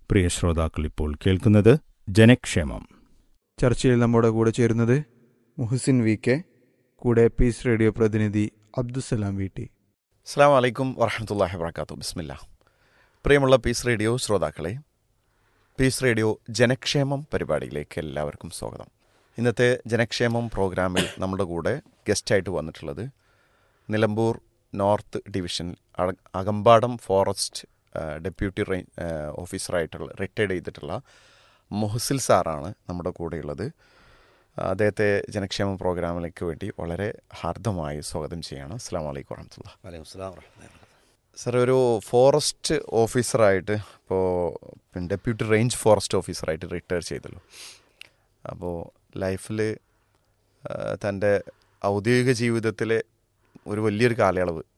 പ്രിയ ശ്രോതാക്കൾ ഇപ്പോൾ കേൾക്കുന്നത് ജനക്ഷേമം ചർച്ചയിൽ നമ്മുടെ കൂടെ ചേരുന്നത് മുഹസിൻ വി കെ കൂടെ പീസ് റേഡിയോ പ്രതിനിധി അബ്ദുസലാം വി ടി അസ്സാം വലൈക്കും വറഹമത്തല്ലാഹി വർക്കാത്തു ബിസ്മില്ല പ്രിയമുള്ള പീസ് റേഡിയോ ശ്രോതാക്കളെ പീസ് റേഡിയോ ജനക്ഷേമം പരിപാടിയിലേക്ക് എല്ലാവർക്കും സ്വാഗതം ഇന്നത്തെ ജനക്ഷേമം പ്രോഗ്രാമിൽ നമ്മുടെ കൂടെ ഗസ്റ്റായിട്ട് വന്നിട്ടുള്ളത് നിലമ്പൂർ നോർത്ത് ഡിവിഷൻ അക- അകമ്പാടം ഫോറസ്റ്റ് ആ, ഡെപ്യൂട്ടി റേ ആ, ഓഫീസറായിട്ടുള്ള റിട്ടയർഡ് ചെയ്തിട്ടുള്ള മുഹസിൽ സാറാണ് നമ്മുടെ കൂടെയുള്ളത് അദ്ദേഹത്തെ ജനക്ഷേമ പ്രോഗ്രാമിലേക്ക് വേണ്ടി വളരെ ഹാർദമായി സ്വാഗതം ചെയ്യാണ് അസ്സാം വലൈക്കും വറഹമത്തുള്ള വലൈക്കും സ്ലാം വറഹ്മത്തുള്ളാഹി. സാർ ഒരു ഫോറസ്റ്റ് ഓഫീസറായിട്ട് ഇപ്പോൾ ഡെപ്യൂട്ടി റേഞ്ച് ഫോറസ്റ്റ് ഓഫീസറായിട്ട് റിട്ടയർ ചെയ്തല്ലോ അപ്പോൾ ലൈഫിൽ തൻ്റെ ഔദ്യോഗിക ജീവിതത്തിലെ ഒരു വലിയൊരു കാലയളവ്